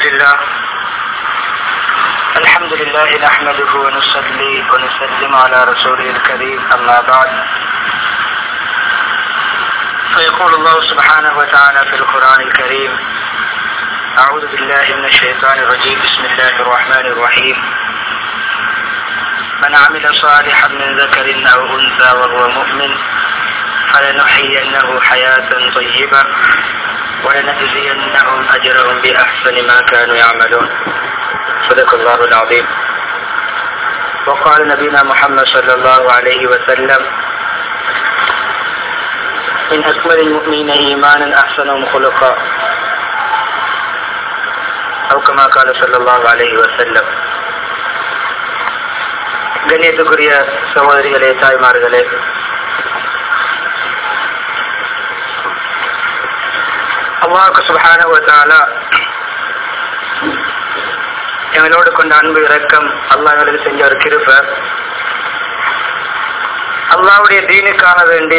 لله الحمد لله نحمده ونصلي ونسلم على رسوله الكريم أما بعد فيقول الله سبحانه وتعالى في القرآن الكريم أعوذ بالله من الشيطان الرجيم بسم الله الرحمن الرحيم من عمل صالحا من ذكر أو أنثى وهو مؤمن فلنحيينه حياة طيبة ولنجزينهم أجرهم بأحسن ما كانوا يعملون صدق الله العظيم وقال نبينا محمد صلى الله عليه وسلم من أكمل المؤمنين إيمانا أحسنهم خلقا أو كما قال صلى الله عليه وسلم கண்ணியத்துக்குரிய சகோதரிகளே தாய்மார்களே அல்லாஹு சுபஹான எங்களோடு கொண்ட அன்பு இரக்கம் அல்லாஹ் எங்களுக்கு செஞ்ச ஒரு கிருப அல்லாவுடைய தீனுக்காக வேண்டி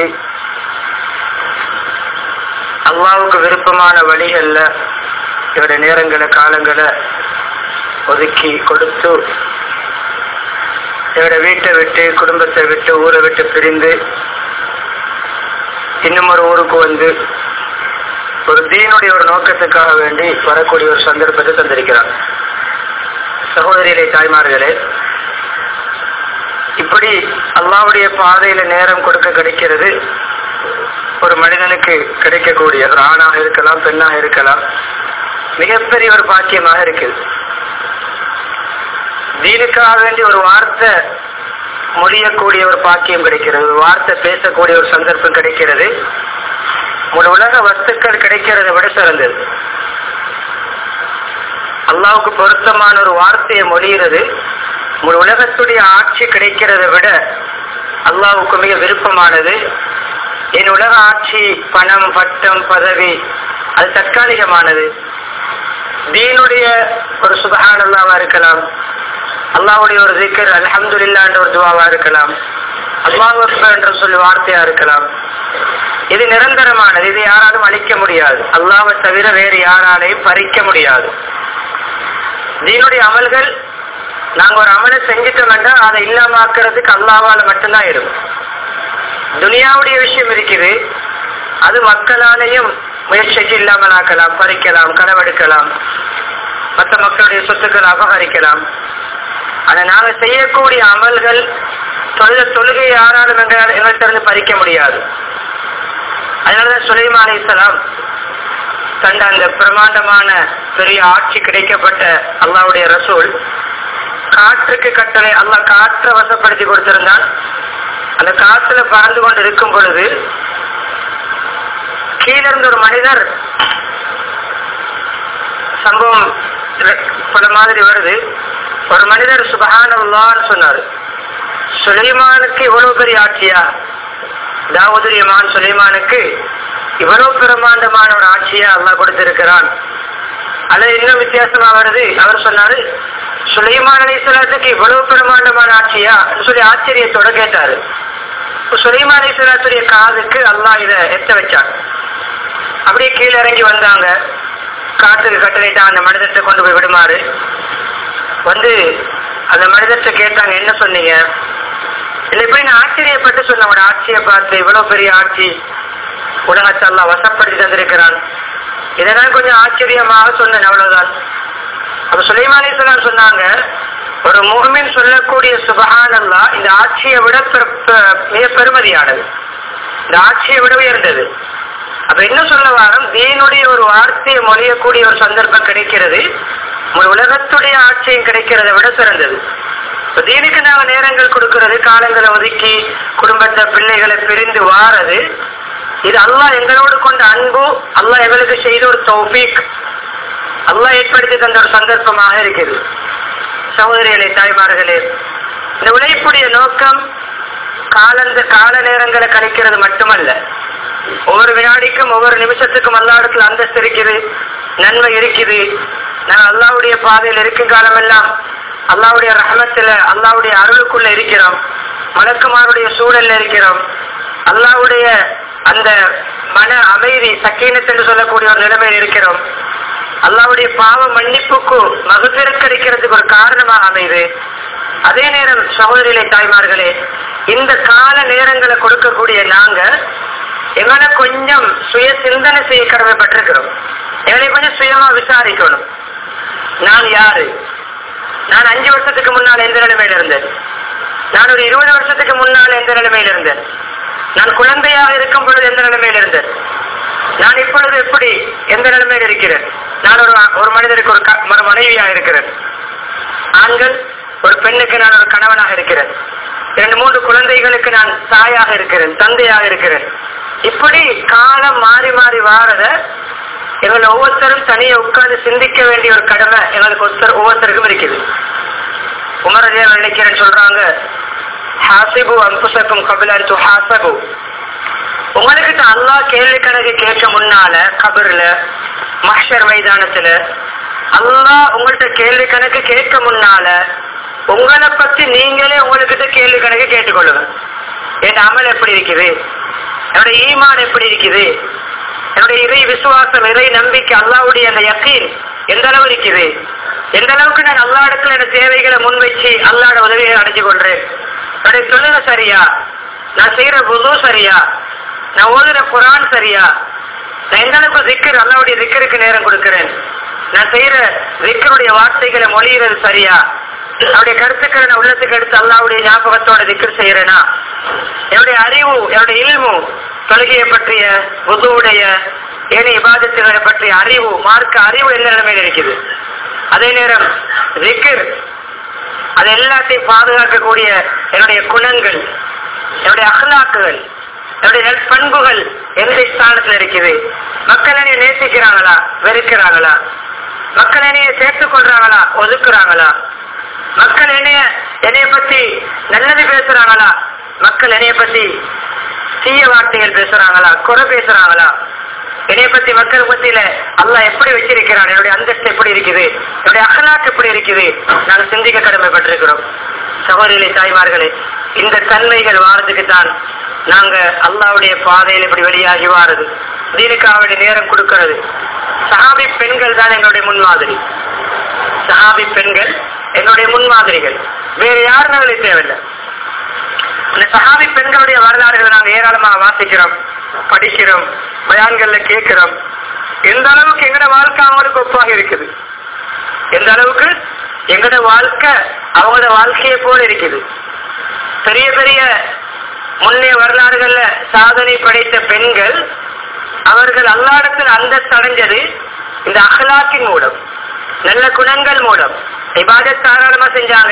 அல்லாவுக்கு விருப்பமான வழிகள்ல இவருடைய நேரங்களை காலங்களை ஒதுக்கி கொடுத்து இவருடைய வீட்டை விட்டு குடும்பத்தை விட்டு ஊரை விட்டு பிரிந்து இன்னும் ஒரு ஊருக்கு வந்து ஒரு தீனுடைய ஒரு நோக்கத்துக்காக வேண்டி வரக்கூடிய ஒரு சந்தர்ப்பத்தை தந்திருக்கிறார் சகோதரிகளை தாய்மார்களே இப்படி அல்லாவுடைய பாதையில நேரம் கொடுக்க கிடைக்கிறது ஒரு மனிதனுக்கு கிடைக்கக்கூடிய ஒரு ஆணாக இருக்கலாம் பெண்ணாக இருக்கலாம் மிகப்பெரிய ஒரு பாக்கியமாக இருக்குது தீனுக்காக வேண்டி ஒரு வார்த்தை மொழியக்கூடிய ஒரு பாக்கியம் கிடைக்கிறது ஒரு வார்த்தை பேசக்கூடிய ஒரு சந்தர்ப்பம் கிடைக்கிறது ஒரு உலக வஸ்துக்கள் கிடைக்கிறத விட சிறந்தது அல்லாவுக்கு பொருத்தமான ஒரு வார்த்தையை மொழிகிறது ஒரு உலகத்துடைய ஆட்சி கிடைக்கிறத விட அல்லாவுக்கு மிக விருப்பமானது என் உலக ஆட்சி பணம் பட்டம் பதவி அது தற்காலிகமானது தீனுடைய ஒரு சுபஹானல்லாவா இருக்கலாம் அல்லாவுடைய ஒரு திக்கர் அலமதுல்லா என்ற ஒரு துவாவா இருக்கலாம் அல்லாஹ் என்ற சொல்லி வார்த்தையா இருக்கலாம் இது நிரந்தரமானது இது யாராலும் அழிக்க முடியாது அல்லாவை தவிர வேறு யாராலையும் பறிக்க முடியாது தீனுடைய அமல்கள் நாங்க ஒரு அமலை செஞ்சுட்டோம்னா அதை இல்லாமக்கிறதுக்கு அல்லாவால மட்டும்தான் இருக்கும் துனியாவுடைய விஷயம் இருக்குது அது மக்களாலையும் முயற்சிக்கு இல்லாமல் ஆக்கலாம் பறிக்கலாம் களவெடுக்கலாம் மற்ற மக்களுடைய சொத்துக்கள் அபகரிக்கலாம் ஆனா நாங்க செய்யக்கூடிய அமல்கள் தொழுத தொழுகை யாராலும் எங்களால் எங்கள்கிட்ட இருந்து பறிக்க முடியாது அதனாலதான் சுலைமா அலி இஸ்லாம் கண்ட அந்த பிரமாண்டமான பெரிய ஆட்சி கிடைக்கப்பட்ட அல்லாவுடைய ரசூல் காற்றுக்கு கட்டளை அல்லா காற்றை வசப்படுத்தி கொடுத்திருந்தான் அந்த காற்றுல பறந்து கொண்டு இருக்கும் பொழுது கீழிருந்து ஒரு மனிதர் சம்பவம் பல மாதிரி வருது ஒரு மனிதர் சுபஹானல்லான்னு சொன்னார் சுலைமானுக்கு இவ்வளவு பெரிய ஆட்சியா தாவூதுரிய மகான் சுலைமானுக்கு இவ்வளவு பிரமாண்டமான ஒரு ஆட்சியா அல்லாஹ் கொடுத்திருக்கிறான் அல்லது இன்னும் வித்தியாசமா வருது அவர் சொன்னாரு சுலைமான் அலிஸ்லாத்துக்கு இவ்வளவு பிரமாண்டமான ஆட்சியா சொல்லி ஆச்சரியத்தோட கேட்டாரு சுலைமான் அலிஸ்லாத்துடைய காதுக்கு அல்லாஹ் இத எத்த வச்சான் அப்படியே கீழே இறங்கி வந்தாங்க காட்டுக்கு கட்டளைட்டா அந்த மனிதத்தை கொண்டு போய் விடுமாறு வந்து அந்த மனிதத்தை கேட்டாங்க என்ன சொன்னீங்க இல்லை இப்படி நான் ஆச்சரியப்பட்டு சொன்ன உங்களோட ஆட்சியை பார்த்து இவ்வளவு பெரிய ஆட்சி உலகத்தை எல்லாம் வசப்படுத்தி தந்திருக்கிறான் இதனால் கொஞ்சம் ஆச்சரியமாக சொன்னேன் அவ்வளவுதான் அப்ப சுலைமானேஸ்வரன் சொன்னாங்க ஒரு முகமின் சொல்லக்கூடிய சுபகானல்லா இந்த ஆட்சியை விட மிக பெருமதியானது இந்த ஆட்சியை விட உயர்ந்தது அப்ப என்ன சொல்ல வாரம் தீனுடைய ஒரு வார்த்தையை மொழியக்கூடிய ஒரு சந்தர்ப்பம் கிடைக்கிறது ஒரு உலகத்துடைய ஆட்சியும் கிடைக்கிறத விட சிறந்தது தீனுக்கு நாங்க நேரங்கள் கொடுக்கிறது காலங்களை ஒதுக்கி குடும்பத்தை பிள்ளைகளை பிரிந்து வாரது இது அல்லாஹ் எங்களோடு கொண்ட அன்பு அல்லாஹ் எங்களுக்கு செய்த ஒரு தௌபீக் அல்லாஹ் ஏற்படுத்தி தந்த ஒரு சந்தர்ப்பமாக இருக்குது சகோதரிகளே தாய்மார்களே இந்த உழைப்புடைய நோக்கம் காலந்த கால நேரங்களை கழிக்கிறது மட்டுமல்ல ஒவ்வொரு வினாடிக்கும் ஒவ்வொரு நிமிஷத்துக்கும் அல்லா இடத்துல அந்தஸ்து இருக்குது நன்மை இருக்குது நான் அல்லாவுடைய பாதையில் இருக்கும் காலமெல்லாம் அல்லாவுடைய ரஹமத்துல அல்லாவுடைய அருளுக்குள்ள இருக்கிறோம் மலக்குமாருடைய சூழல்ல இருக்கிறோம் அல்லாவுடைய அந்த மன அமைதி சக்கீனத் என்று சொல்லக்கூடிய ஒரு நிலைமையில் இருக்கிறோம் அல்லாவுடைய பாவ மன்னிப்புக்கு மகத்திரம் கிடைக்கிறதுக்கு ஒரு காரணமாக அமைது அதே நேரம் சகோதரிகளே தாய்மார்களே இந்த கால நேரங்களை கொடுக்கக்கூடிய நாங்க எங்களை கொஞ்சம் சுய சிந்தனை செய்ய கடமைப்பட்டிருக்கிறோம் எங்களை கொஞ்சம் சுயமா விசாரிக்கணும் நான் யாரு நான் அஞ்சு வருஷத்துக்கு முன்னால் எந்த நிலைமையில இருந்தேன் நான் ஒரு இருபது வருஷத்துக்கு முன்னால் எந்த நிலைமையில இருந்தேன் நான் குழந்தையாக இருக்கும் பொழுது எந்த நிலைமையில இருந்தேன் நான் இப்பொழுது எப்படி எந்த நிலைமையில் இருக்கிறேன் நான் ஒரு ஒரு மனிதருக்கு ஒரு க- ஒரு மனைவியாக இருக்கிறேன் ஆண்கள் ஒரு பெண்ணுக்கு நான் ஒரு கணவனாக இருக்கிறேன் இரண்டு மூன்று குழந்தைகளுக்கு நான் தாயாக இருக்கிறேன் தந்தையாக இருக்கிறேன் இப்படி காலம் மாறி மாறி வாரத எங்களை ஒவ்வொருத்தரும் தனியா உட்கார்ந்து சிந்திக்க வேண்டிய ஒரு கடமை எங்களுக்கு ஒருத்தர் ஒவ்வொருத்தருக்கும் இருக்குது உமரதியா நினைக்கிறேன்னு சொல்றாங்க ஹாசிபு அன்புசக்கும் கபிலன் ஹாசபு உங்ககிட்ட அல்லாஹ் கேள்வி கணக்கு கேட்க முன்னால கபர்ல மஹ்ஷர் மைதானத்துல அல்லாஹ் உங்கள்ட்ட கேள்வி கணக்கு கேட்க முன்னால உங்களை பத்தி நீங்களே உங்ககிட்ட கேள்வி கணக்கு கேட்டுக்கொள்ளுங்க என் அமல் எப்படி இருக்குது என்னுடைய ஈமான் எப்படி இருக்குது என்னுடைய இறை விசுவாசம் இறை நம்பிக்கை அல்லாவுடைய அந்த யக்கீன் எந்த அளவு இருக்குது எந்த அளவுக்கு நான் அல்லா இடத்துல என் தேவைகளை முன்வைச்சு அல்லாட உதவியை அடைஞ்சு கொள்றேன் என்னுடைய தொழில சரியா நான் செய்யற புது சரியா நான் ஓதுற குரான் சரியா நான் எந்த அளவுக்கு திக்கர் அல்லாவுடைய திக்கருக்கு நேரம் கொடுக்கிறேன் நான் செய்யற திக்கருடைய வார்த்தைகளை மொழிகிறது சரியா அவருடைய கருத்துக்களை நான் உள்ளத்துக்கு எடுத்து அல்லாவுடைய ஞாபகத்தோட திக்கர் செய்யறேனா என்னுடைய அறிவு என்னுடைய இல்மு தொழுகையை பற்றிய புதுவுடைய ஏனைய இபாதத்துகளை பற்றிய அறிவு மார்க்க அறிவு எந்த நிலைமையில் இருக்குது அதே நேரம் திக்கர் அது எல்லாத்தையும் பாதுகாக்கக்கூடிய என்னுடைய குணங்கள் என்னுடைய அகலாக்குகள் என்னுடைய நற்பண்புகள் எந்த ஸ்தானத்தில் இருக்குது மக்கள் என்னைய நேசிக்கிறாங்களா வெறுக்கிறாங்களா மக்கள் என்னைய சேர்த்துக் கொள்றாங்களா ஒதுக்குறாங்களா மக்கள் என்னைய என்னைய பத்தி நல்லது பேசுறாங்களா மக்கள் என்னைய பத்தி தீய வார்த்தைகள் பேசுறாங்களா குறை பேசுறாங்களா என்னைய பத்தி மக்கள் மத்தியில அல்லாஹ் எப்படி வச்சிருக்கிறான் என்னுடைய அந்தஸ்து எப்படி இருக்குது என்னுடைய அகலாக்கு எப்படி இருக்குது நாங்க சிந்திக்க கடமைப்பட்டிருக்கிறோம் சகோதரிகளே தாய்மார்களே இந்த தன்மைகள் வாரதுக்கு தான் நாங்க அல்லாவுடைய பாதையில் இப்படி வெளியாகி வாரது தீனுக்காவுடைய நேரம் கொடுக்கிறது சஹாபி பெண்கள் தான் எங்களுடைய முன்மாதிரி சஹாபி பெண்கள் எங்களுடைய முன்மாதிரிகள் வேற யாரும் எங்களுக்கு தேவையில்லை இந்த சஹாபி பெண்களுடைய வரலாறுகளை நாங்க ஏராளமாக வாசிக்கிறோம் படிக்கிறோம் பயான்கள்ல கேட்கிறோம் எந்த அளவுக்கு எங்கட வாழ்க்கை அவங்களுக்கு ஒப்பாக இருக்குது எந்த அளவுக்கு எங்கட வாழ்க்கை அவங்களோட வாழ்க்கையை போல இருக்குது பெரிய பெரிய முன்னே வரலாறுகள்ல சாதனை படைத்த பெண்கள் அவர்கள் அல்லாடத்தில் அந்தஸ்து அடைஞ்சது இந்த அகலாக்கின் மூலம் நல்ல குணங்கள் மூலம் இபாதத் தாராளமா செஞ்சாங்க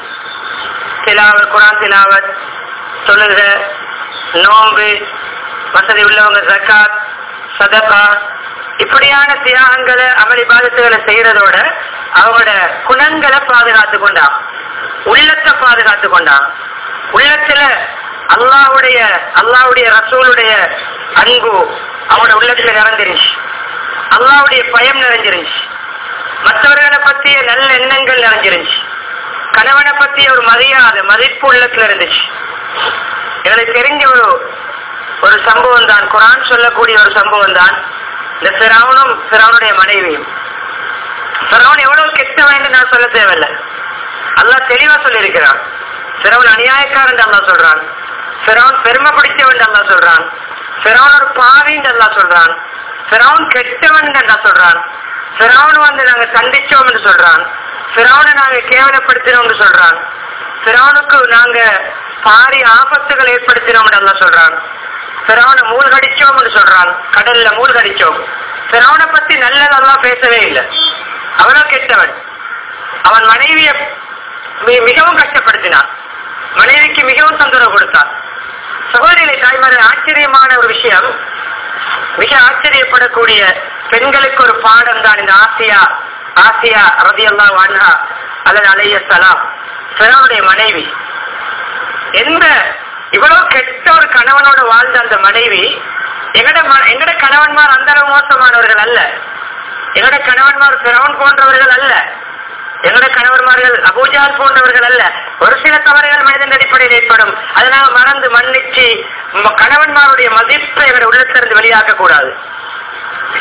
திலாவத் குரான் திலாவத் தொழுக நோன்பு வசதி உள்ளவங்க ஜக்காத் சதகா இப்படியான தியாகங்களை அமல் இபாதத்துகளை செய்யறதோட அவங்களோட குணங்களை பாதுகாத்து கொண்டான் உள்ளத்தை பாதுகாத்து கொண்டான் உள்ளத்துல அல்லாஹ்வுடைய அல்லாஹ்வுடைய ரசூலுடைய அன்பு அவனோட உள்ளத்துல நிறைஞ்சிருந்துச்சு அல்லாஹ்வுடைய பயம் நிறைஞ்சிருந்துச்சு மற்றவர்களை பத்திய நல்ல எண்ணங்கள் நிறைஞ்சிருந்துச்சு கணவனை பத்திய ஒரு மரியாதை மதிப்பு உள்ளத்துல இருந்துச்சு எனக்கு தெரிஞ்ச ஒரு ஒரு சம்பவம் தான் குரான் சொல்லக்கூடிய ஒரு சம்பவம் தான் இந்த பிராவனும் பிராவனுடைய மனைவியும் பிராவன் எவ்வளவு கெட்டவன் நான் சொல்ல தேவையில்லை அல்லாஹ் தெளிவா சொல்லியிருக்கிறான் பிறவன் அநியாயக்காரன் அல்லாஹ் சொல்றான் பிறவன் பெருமை பிடிச்சவன் அல்லாஹ் சொல்றான் பிறவன் ஒரு பாவின்னு அல்லாஹ் சொல்றான் பிறவன் கெட்டவன் அல்லாஹ் சொல்றான் பிறவன் வந்து நாங்க கண்டிச்சோம் என்று சொல்றான் பிறவனை நாங்க கேவலப்படுத்தினோம் என்று சொல்றான் பிறவனுக்கு நாங்க பாரி ஆபத்துகள் ஏற்படுத்தினோம் என்று அல்லாஹ் சொல்றான் பிறவனை மூழ்கடிச்சோம் என்று சொல்றான் கடல்ல மூழ்கடிச்சோம் பிறவனை பத்தி நல்லதெல்லாம் பேசவே இல்லை அவனும் கெட்டவன் அவன் மனைவியை மி- மிகவும் கஷ்டப்படுத்தினான் மனைவிக்கு மிகவும் தொந்தரவு கொடுத்தான் சகோதரிகளை தாய்மாரை ஆச்சரியமான ஒரு விஷயம் மிக ஆச்சரியப்படக்கூடிய பெண்களுக்கு ஒரு பாடம் தான் இந்த ஆசியா ஆசியா ரதியல்லா வான்ஹா அல்லது அலைய சலாம் பிறனுடைய மனைவி எந்த இவ்வளவு கெட்ட ஒரு கணவனோட வாழ்ந்த அந்த மனைவி எங்கட ம- எங்கட கணவன்மார் அந்த அளவு மோசமானவர்கள் அல்ல எங்கட கணவன்மார் பிறவன் போன்றவர்கள் அல்ல எங்கட கணவன்மார்கள் அபூஜால் போன்றவர்கள் அல்ல ஒரு சில தவறுகள் மனிதன் அடிப்படையில் ஏற்படும் அதனால மறந்து மன்னிச்சு ம- கணவன்மாருடைய மதிப்பை எங்கட உள்ளத்திலிருந்து வெளியாக்க கூடாது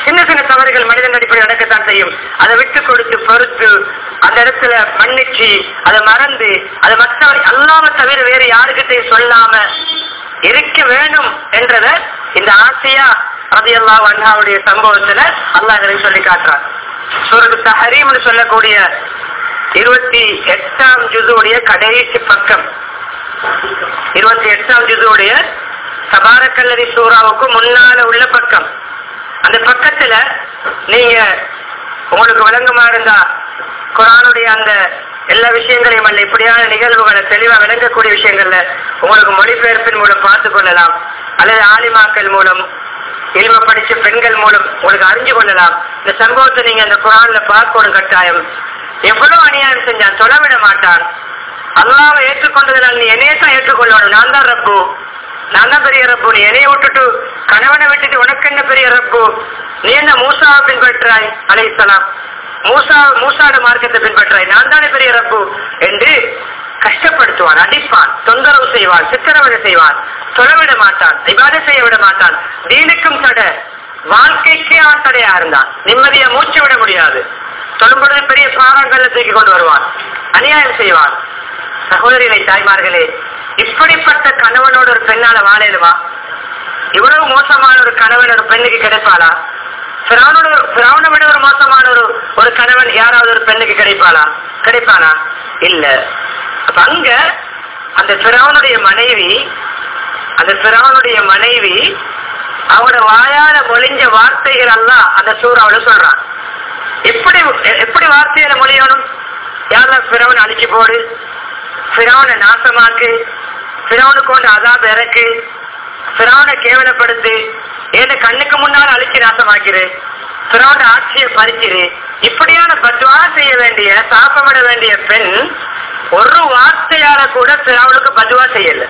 சின்ன சின்ன தவறுகள் மனிதன் அடிப்படையில் நடக்கத்தான் செய்யும் அதை விட்டு கொடுத்து பொறுத்து அந்த இடத்துல மன்னிச்சு அதை மறந்து அதை மற்றவர் அல்லாம தவிர வேறு யாருக்கிட்டையும் சொல்லாம இருக்க வேணும் என்றத இந்த ஆசையா ரதியல்லா அண்ணாவுடைய சம்பவத்துல அல்லாஹ் சொல்லி காட்டுறான் சூரத்து தஹரீம்னு சொல்லக்கூடிய இருபத்தி எட்டாம் ஜுதுடைய கடைசி பக்கம் இருபத்தி எட்டாம் ஜுதுடைய சபாரக்கல்லரி சூறாவுக்கு முன்னால உள்ள பக்கம் அந்த பக்கத்துல நீங்க உங்களுக்கு விளங்குமா இருந்தா குரானுடைய அந்த எல்லா விஷயங்களையும் அல்ல இப்படியான நிகழ்வுகளை தெளிவா விளங்கக்கூடிய விஷயங்கள்ல உங்களுக்கு மொழிபெயர்ப்பின் மூலம் பார்த்து கொள்ளலாம் அல்லது ஆலிமாக்கள் மூலம் இல்ம படிச்ச பெண்கள் மூலம் உங்களுக்கு அறிஞ்சு கொள்ளலாம் இந்த சம்பவத்தை நீங்க அந்த குரான்ல பார்க்கணும் கட்டாயம் எவ்வளவு அநியாயம் செஞ்சான் சொல்ல விட மாட்டான் அல்லாவை ஏற்றுக்கொண்டதுனால் நீ என்னையே தான் ஏற்றுக்கொள்ளணும் நான் தான் ரப்பு நான் தான் பெரிய ரப்பு நீ என்னைய விட்டுட்டு கணவனை விட்டுட்டு உனக்கு என்ன பெரிய ரப்பு நீ என்ன மூசாவை பின்பற்றாய் அலைசலாம் மூசா மூசாட மார்க்கத்தை பின்பற்றாய் நான் தானே பெரிய ரப்பு என்று கஷ்டப்படுத்துவான் அடிப்பான் தொந்தரவு செய்வான் சித்திரவதை செய்வான் சொல்லவிட மாட்டான் இபாதை செய்ய விட மாட்டான் தீனுக்கும் தடை வாழ்க்கைக்கே அவன் தடையா இருந்தான் நிம்மதியா மூச்சு விட முடியாது சொல்லும் பொழுது பெரிய பாறாங்கல்ல தூக்கி கொண்டு வருவான் அநியாயம் செய்வான் சகோதரிகளை தாய்மார்களே இப்படிப்பட்ட கணவனோட ஒரு பெண்ணால வாழையிலுமா இவ்வளவு மோசமான ஒரு கணவன் ஒரு பெண்ணுக்கு கிடைப்பாளா பிராவனோட பிராவனை விட ஒரு மோசமான ஒரு ஒரு கணவன் யாராவது ஒரு பெண்ணுக்கு கிடைப்பாளா கிடைப்பானா இல்ல அப்ப அங்க அந்த பிராவனுடைய மனைவி அந்த பிராவனுடைய மனைவி அவனோட வாயால மொழிஞ்ச வார்த்தைகள் எல்லாம் அந்த சூறாவில சொல்றான் எப்படி எப்படி வார்த்தையில மொழியணும் யாரா பிறவன் அழிச்சு போடு பிறவனை நாசமாக்கு பிறவனுக்கு கொண்டு அதாப் இறக்கு பிறவனை கேவலப்படுத்து ஏன கண்ணுக்கு முன்னால் அழிச்சு நாசமாக்கிரு பிறவன ஆட்சியை பறிச்சிரு இப்படியான பத்வா செய்ய வேண்டிய சாப்பமிட வேண்டிய பெண் ஒரு வார்த்தையால கூட பிறவனுக்கு பத்வா செய்யல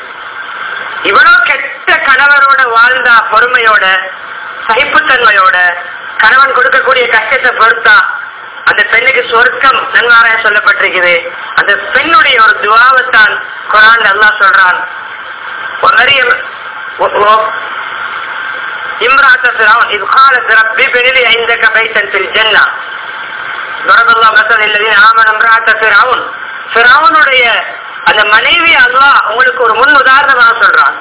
இவ்வளவு கெட்ட கணவரோட வாழ்ந்தா பொறுமையோட சகிப்புத்தன்மையோட கணவன் கொடுக்கக்கூடிய கஷ்டத்தை பொறுத்தா அந்த பெண்ணுக்கு சொர்க்கம் நன்மாராய சொல்லப்பட்டிருக்குது அந்த பெண்ணுடைய ஒரு துவாவைத்தான் குரான் அல்லாஹ் சொல்றான் ومريم امرأة فرعون إذ قالت رب ابن لي عندك بيتا في الجنة ضرب الله مثل الذين آمنوا امرأة فرعون فرعونுடைய அந்த மனைவி அல்லாஹ் உங்களுக்கு ஒரு முன் உதாரணமாக சொல்றான்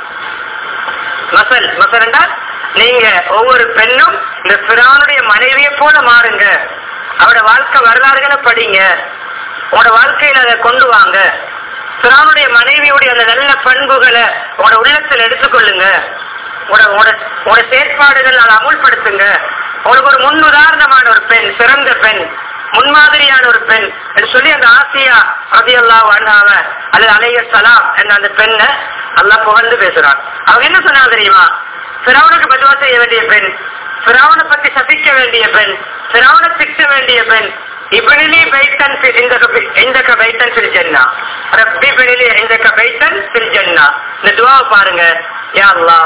மசல் மசல் என்றால் நீங்க ஒவ்வொரு பெண்ணும் இந்த பிரானுடைய மனைவியை போல மாறுங்க அவரோட வாழ்க்கை வரலாறுகளை படிங்க உங்களோட வாழ்க்கையில அதை கொண்டு வாங்க பிரானுடைய மனைவியுடைய அந்த நல்ல பண்புகளை உங்களோட உள்ளத்தில் எடுத்துக்கொள்ளுங்க உங்களோட உங்களோட உங்களோட செயற்பாடுகள் அதை அமுல்படுத்துங்க உங்களுக்கு ஒரு முன் உதாரணமான ஒரு பெண் சிறந்த பெண் முன்மாதிரியான ஒரு பெண் என்று சொல்லி அந்த ஆசியா ரதி அல்லா வாழ்ந்தாவ அல்லது அலைய சலாம் என்ற அந்த பெண்ணை அல்லா புகழ்ந்து பேசுறான் அவங்க என்ன சொன்னாங்க தெரியுமா பிறவனுக்கு பதுவா செய்ய வேண்டிய பெண் பிறவனை பத்தி சபிக்க வேண்டிய பெண் பிறவனை திட்ட வேண்டிய பெண் இபினிலி பைத்தன் இந்த இந்த பைத்தன் ஃபில் ஜன்னா ரப்பி பினிலி இந்த பைத்தன் ஃபில் ஜன்னா இந்த துவாவை பாருங்க யா அல்லாஹ்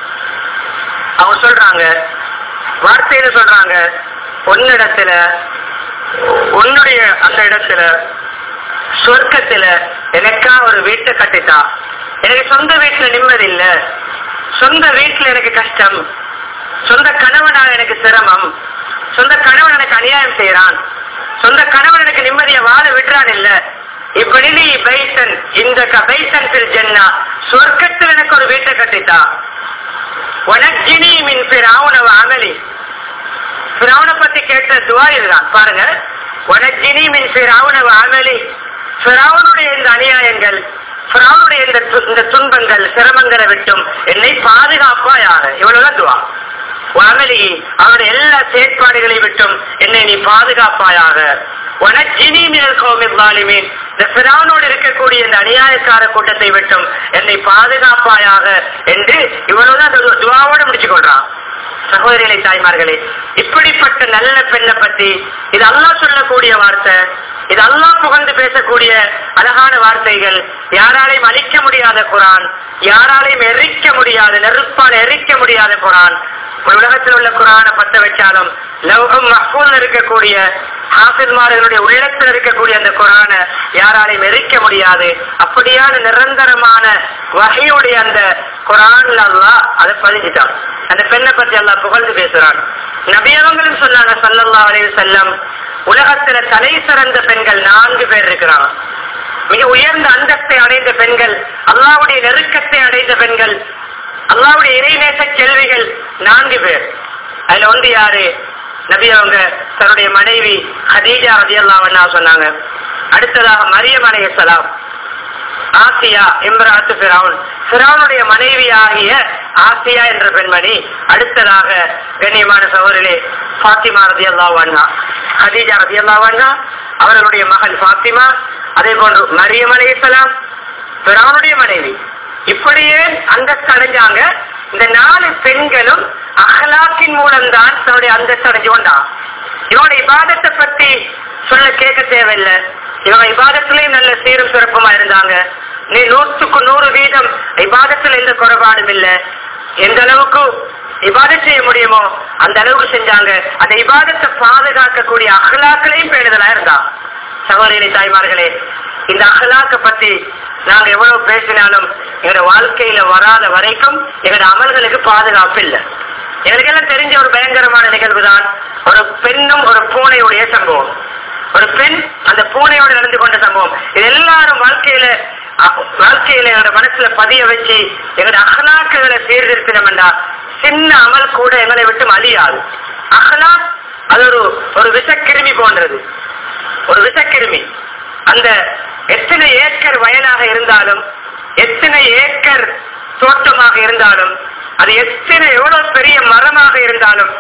அவங்க சொல்றாங்க வார்த்தையில சொல்றாங்க உன்னிடத்துல உன்னுடைய அந்த இடத்துல சொர்க்கத்துல எனக்கா ஒரு வீட்டை கட்டித்தா எனக்கு சொந்த வீட்டுல நிம்மதி இல்ல சொந்த வீட்டுல எனக்கு கஷ்டம் சொந்த கணவனால் எனக்கு சிரமம் சொந்த கணவன் எனக்கு அநியாயம் செய்யறான் சொந்த கணவன் எனக்கு நிம்மதியை வாழ விடுறான் இல்ல இப்படி பைசன் இந்த பைசன் பில் ஜன்னா சொர்க்கத்தில் எனக்கு ஒரு வீட்டை கட்டித்தா உனக்கினி மின் பிராவுனவ அமலி பிராவுனை பத்தி கேட்ட துவா இதுதான் பாருங்க உனக்கினி மின் பிராவுனவ அமலி பிராவுனுடைய இந்த அநியாயங்கள் பிராவுனுடைய இந்த இந்த துன்பங்கள் சிரமங்களை விட்டும் என்னை பாதுகாப்பாயாக இவ்வளவுதான் துவா அமலி அவருடைய எல்லா செயற்பாடுகளை விட்டும் என்னை நீ பாதுகாப்பாயாக உனக்கினி மினல் கோமில் வாலிமீன் இந்த பிரானோடு இருக்கக்கூடிய இந்த அநியாயக்கார கூட்டத்தை விட்டும் என்னை பாதுகாப்பாயாக என்று இவ்வளவுதான் துவாவோடு முடிச்சு கொள்றான் சகோதரிகளை தாய்மார்களே இப்படிப்பட்ட நல்ல பெண்ணை பத்தி இது அல்லா சொல்லக்கூடிய வார்த்தை இது அல்லா புகழ்ந்து பேசக்கூடிய அழகான வார்த்தைகள் யாராலையும் அழிக்க முடியாத குரான் யாராலையும் எரிக்க முடியாத நெருப்பால் எரிக்க முடியாத குரான் உலகத்தில் உள்ள குரான பத்த வச்சாலும் லவ்கம் மஹூல் இருக்கக்கூடிய ஹாஃபிஸ்மார்களுடைய உள்ளத்தில் இருக்கக்கூடிய அந்த குரான யாராலையும் எரிக்க முடியாது அப்படியான நிரந்தரமான வகையுடைய அந்த குரான்ல அல்லாஹ் அதை பதிஞ்சிட்டான் அந்த பெண்ணை பத்தி அல்லாஹ் புகழ்ந்து பேசுறான் நபியவங்களும் சொன்னாங்க சல்லல்லாஹு அலைஹி வஸல்லம் உலகத்துல தலை சிறந்த பெண்கள் நான்கு பேர் இருக்கிறாங்க மிக உயர்ந்த அந்தஸ்தை அடைந்த பெண்கள் அல்லாவுடைய நெருக்கத்தை அடைந்த பெண்கள் அல்லாவுடைய இறைநேச கேள்விகள் நான்கு பேர் அதுல ஒன்று யாரு நபி அவங்க தன்னுடைய மனைவி ஹதீஜா ரதியல்லாஹு சொன்னாங்க அடுத்ததாக மரியம் அலைஹிஸ்ஸலாம் ஆசியா இம்ராத்து பிராவுன் பிராவுனுடைய மனைவியாகிய ஆசியா என்ற பெண்மணி அடுத்ததாக கண்ணியமான சகோதரிலே ஃபாத்திமா ரதி அல்லாவானா ஹதீஜா ரதி அல்லாவானா அவர்களுடைய மகள் ஃபாத்திமா அதே போன்று மரியம் அலைஹிஸ்ஸலாம் பிராவுனுடைய மனைவி இப்படியே அந்தஸ்து அடைஞ்சாங்க இந்த நாலு பெண்களும் அகலாக்கின் மூலம்தான் தன்னுடைய அந்தஸ்து அடைஞ்சு கொண்டான் இவனுடைய இபாதத்தை பத்தி சொல்ல கேட்க தேவையில்லை இவங்க இபாதத்திலேயும் நல்ல சீரும் சிறப்புமா இருந்தாங்க நீ நூற்றுக்கு நூறு வீதம் இபாதத்தில் எந்த குறைபாடும் இல்லை எந்த அளவுக்கு இபாதத் செய்ய முடியுமோ அந்த அளவுக்கு செஞ்சாங்க அந்த இபாதத்தை பாதுகாக்கக்கூடிய அகலாக்களையும் பேணுதலா இருந்தா சகோதரி தாய்மார்களே இந்த அகலாக்க பத்தி நாங்க எவ்வளவு பேசினாலும் எங்களோட வாழ்க்கையில வராத வரைக்கும் எங்களோட அமல்களுக்கு பாதுகாப்பு இல்லை எங்களுக்கு எல்லாம் தெரிஞ்ச ஒரு பயங்கரமான நிகழ்வு தான் ஒரு பெண்ணும் ஒரு பூனையுடைய சம்பவம் ஒரு பெண் அந்த பூனையோடு நடந்து கொண்ட சம்பவம் இது எல்லாரும் வாழ்க்கையில அ- வாழ்க்கையில எங்களோட மனசுல பதிய வச்சு எங்களோட அகலாக்குகளை சீர்திருத்தினோம்டா சின்ன அமல் கூட எங்களை விட்டு அழியாது அகலா அது ஒரு ஒரு விஷக்கிருமி போன்றது ஒரு விஷக்கிருமி அந்த எத்தனை ஏக்கர் வயலாக இருந்தாலும் எத்தனை ஏக்கர் தோட்டமாக இருந்தாலும் அது எத்தனை எவ்வளவு பெரிய மரமாக இருந்தாலும்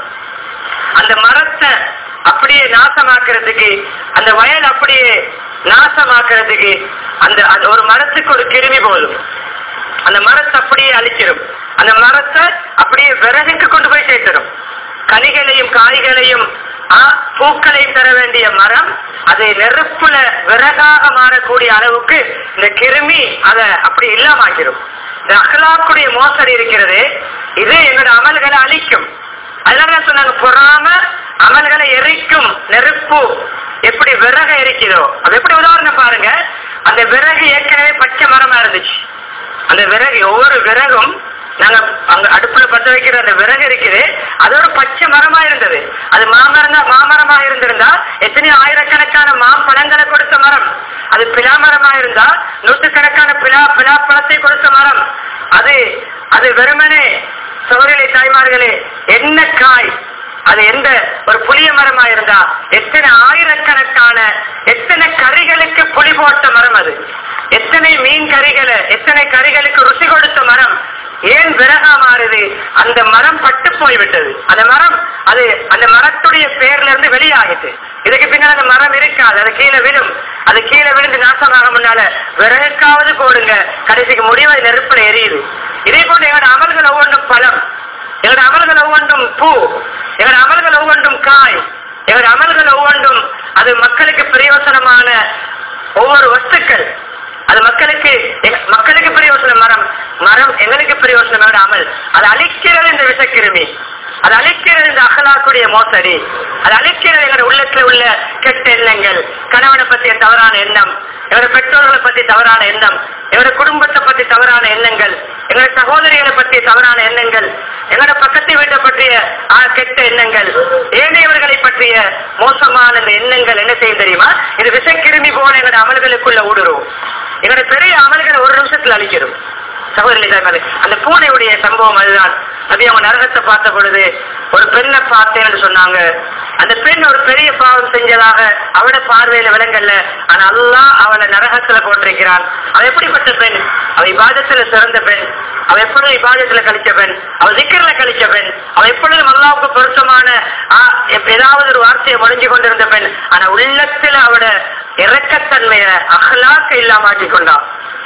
அந்த மரத்தை அப்படியே நாசமாக்குறதுக்கு அந்த வயல் அப்படியே நாசமாக்குறதுக்கு அந்த அந்த ஒரு மரத்துக்கு ஒரு கிருமி போதும் அந்த மரத்தை அப்படியே அழிச்சிடும் அந்த மரத்தை அப்படியே விறகுக்கு கொண்டு போய் சேர்த்திடும் கனிகளையும் காய்களையும் ஆ, பூக்களையும் தர வேண்டிய மரம் அது நெருப்புல விறகாக மாறக்கூடிய அளவுக்கு இந்த கிருமி அதை அப்படி இல்லாமாக்கிடும் இந்த அகலாக்குடைய மோசடி இருக்கிறது இது எங்களோட அமல்களை அழிக்கும் அதனால தான் சொன்னாங்க பொறாம அமல்களை எரிக்கும் நெருப்பு எப்படி விறக எரிக்குதோ அது எப்படி உதாரணம் பாருங்க அந்த விறகு ஏற்கனவே பச்சை மரமா இருந்துச்சு அந்த விறகு ஒவ்வொரு விறகும் நாங்க அங்க அடுப்புல பத்த வைக்கிற அந்த விறகு இருக்குது அது ஒரு பச்சை மரமா இருந்தது அது மாமரம் தான் மாமரமா இருந்திருந்தா எத்தனையோ ஆயிரக்கணக்கான மாம்பழங்களை கொடுத்த மரம் அது பிலா மரமா இருந்தா நூற்றுக்கணக்கான பிலா பிலா பழத்தை கொடுத்த மரம் அது அது வெறுமனே சோதரிலை தாய்மார்களே என்ன காய் அது எந்த ஒரு புளிய மரமா இருந்தா எத்தனை ஆயிரக்கணக்கான எத்தனை கறிகளுக்கு புளி போட்ட மரம் அது எத்தனை மீன் கறிகளை எத்தனை கறிகளுக்கு ருசி கொடுத்த மரம் ஏன் விறகா மாறுது அந்த மரம் பட்டு போய்விட்டது அந்த மரம் அது அந்த மரத்துடைய பேர்ல இருந்து வெளியாகிட்டு இதுக்கு பின்னால் அந்த மரம் இருக்காது அது கீழே விழும் அது கீழே விழுந்து நாசமாக முன்னால விறகுக்காவது போடுங்க கடைசிக்கு முடிவு அது நெருப்புல எரியுது இதே போல எங்களோட அமல்கள் ஒவ்வொன்றும் பழம் எங்களோட அமல்கள் ஒவ்வொன்றும் பூ எங்களோட அமல்கள் ஒவ்வொன்றும் காய் எங்களோட அமல்கள் ஒவ்வொன்றும் அது மக்களுக்கு பிரயோசனமான ஒவ்வொரு வஸ்துக்கள் அது மக்களுக்கு எங்க- மக்களுக்கு பிரயோசனம் மரம் மரம் எங்களுக்கு பிரயோசனம் எங்களோட அமல் அது அழிக்கிறது இந்த விஷக்கிருமி அது அழிக்கிறது இந்த அகலாக்குடைய மோசடி அது அழிக்கிறது எங்களோட உள்ளத்துல உள்ள கெட்ட எண்ணங்கள் கணவனை பற்றிய தவறான எண்ணம் எங்களோட பெற்றோர்களை பத்தி தவறான எண்ணம் எங்களோட குடும்பத்தை பத்தி தவறான எண்ணங்கள் எங்களோட சகோதரிகளை பற்றிய தவறான எண்ணங்கள் எங்களோட பக்கத்தை வீட்டை பற்றிய ஆ, கெட்ட எண்ணங்கள் ஏனையவர்களை பற்றிய மோசமான இந்த எண்ணங்கள் என்ன செய்யும் தெரியுமா இது விஷக்கிருமி போல எங்களோட அமல்களுக்குள்ள ஊடுருவும் எங்களோட பெரிய அமல்களை ஒரு நிமிஷத்துல அழிக்கிறோம் சகோதரி தாய்மாரே, அந்த பூனையுடைய சம்பவம் அதுதான் அது அவங்க நரகத்தை பார்த்த பொழுது ஒரு பெண்ணை பார்த்தேன்னு சொன்னாங்க அந்த பெண் ஒரு பெரிய பாவம் செஞ்சதாக அவட பார்வையில விளங்கல்ல ஆனா அல்லாஹ் அவளை நரகத்துல போட்டிருக்கிறான் அவ எப்படிப்பட்ட பெண் அவ இபாதத்துல சிறந்த பெண் அவ எப்பொழுதும் இபாதத்துல கழிச்ச பெண் அவ திக்கர்ல கழிச்ச பெண் அவ எப்பொழுதும் அல்லாவுக்கு பொருத்தமான ஆ, எப்ப ஏதாவது ஒரு வார்த்தையை முடிஞ்சு கொண்டிருந்த பெண் ஆனா உள்ளத்துல அவட இறக்கத்தன்மைய அகலாக்க இல்லாம ஆக்கி கொண்டான்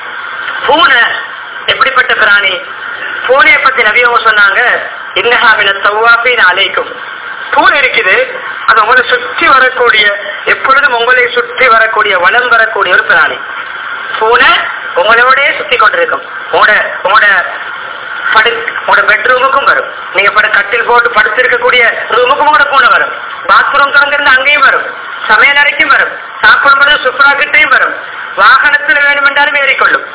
பூனை எப்படிப்பட்ட பிராணி பூனையை பத்தி நபியவங்க சொன்னாங்க இன்னஹாமின தவ்வாபின் அலைக்கும் பூனை இருக்குது அது உங்களை சுற்றி வரக்கூடிய எப்பொழுதும் உங்களை சுற்றி வரக்கூடிய வளம் வரக்கூடிய ஒரு பிராணி பூனை உங்களோடயே சுத்தி கொண்டிருக்கும் உங்களோட உங்களோட படு உங்களோட பெட்ரூமுக்கும் வரும் நீங்க பட கட்டில் போட்டு படுத்திருக்கக்கூடிய ரூமுக்கும் கூட பூனை வரும் பாத்ரூம் திறந்திருந்து அங்கேயும் வரும் சமையல் அறைக்கும் வரும் சாப்பிடும் பொழுது சுப்ரா கிட்டையும் வரும் வாகனத்தில் வேணுமென்றாலும் ஏறிக்கொள்ளும்